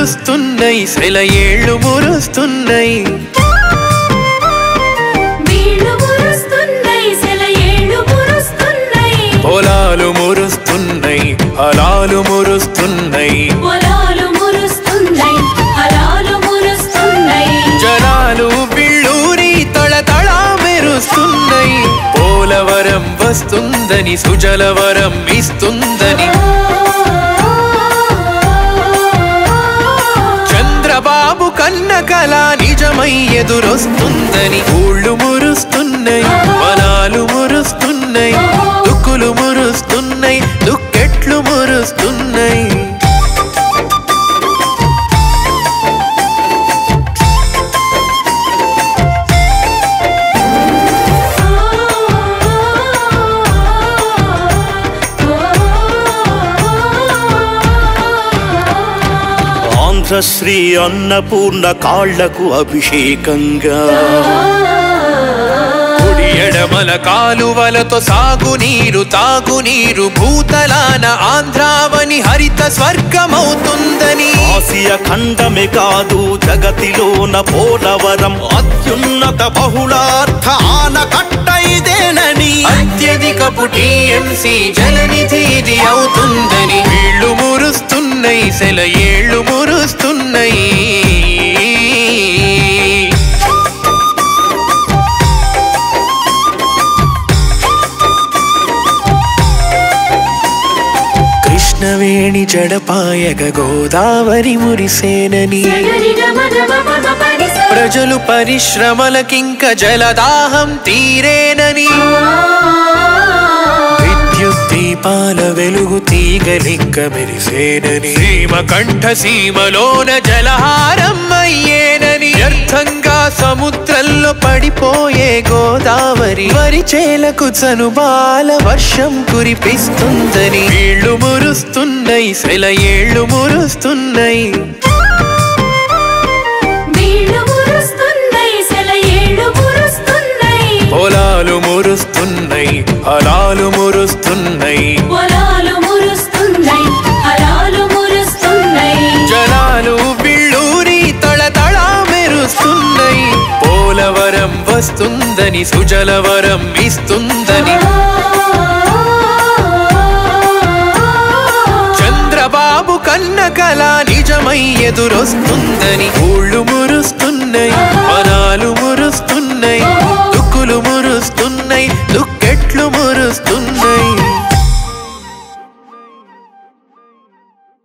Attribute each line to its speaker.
Speaker 1: మురుస్తున్నాయి సెలయేళ్ళు మురుస్తున్నాయి
Speaker 2: వీళ్ళు మురుస్తున్నాయి సెలయేళ్ళు మురుస్తున్నాయి
Speaker 1: పొలాలు మురుస్తున్నాయి అలాలు మురుస్తున్నాయి
Speaker 2: పొలాలు మురుస్తున్నాయి హలాలు మురుస్తున్నాయి
Speaker 1: జలాలు బిళ్ళూరి తళతళ మెరుస్తున్నాయి పోలవరం వస్తుందని సుజలవరం ఇస్తుందని చంద్రబాబు కన్న కళ నిజమై ఎదురొస్తుందని ఊళ్ళు మురుస్తున్నాయి వనాలు మురుస్తున్నాయి దుక్కులు మురుస్తున్నాయి దుక్కెట్లు మురుస్తున్నాయి
Speaker 3: ఆంధ్రశ్రీ అన్నపూర్ణ కాళ్లకు అభిషేకంగా
Speaker 1: కుడి ఎడమల కాలువలతో సాగునీరు తాగునీరు భూతలాన ఆంధ్రావని హరిత స్వర్గమవుతుందని
Speaker 3: ఆసియా ఖండమే కాదు జగతిలోన పోలవరం అత్యున్నత బహుళార్థ ఆనకట్ట ఇదేనని
Speaker 1: అత్యధికపు టీఎంసీ జలనిధి ఇది అవుతుందని వీళ్ళు మురుస్తున్నాయి సెలయేళ్ళు మురుస్తున్నాయి కృష్ణవేణి జడపాయగ గోదావరి మురిసేనని ప్రజలు పరిశ్రమలకింక జలదాహం తీరేనని విద్యుత్ దీపాల వెలుగు తీగలింక మెరిసేనని సీమ కంఠ సీమలోన జలహారం అయ్యేనని వ్యర్థంగా సముద్రంలో పడిపోయే గోదావరి వరి చేలకు చనుబాల వర్షం కురిపిస్తుందని వీళ్ళు మురుస్తున్నాయి సెలయేళ్ళు మురుస్తున్నాయి
Speaker 2: వీళ్ళు మురుస్తున్నాయి సెలయేళ్ళు మురుస్తున్నాయి
Speaker 1: పొలాలు మురుస్తున్నాయి అలాలు మురుస్తున్నాయి
Speaker 2: పొలాలు మురుస్తున్నాయి హలాలు మురుస్తున్నాయి
Speaker 1: జలాలు బిళ్ళూరి తళతళ మెరుస్తున్నాయి పోలవరం వస్తుందని సుజలవరం ఇస్తుందని చంద్రబాబు కన్న కళ నిజమై ఎదురొస్తుందని ఊళ్ళు మురుస్తున్నాయి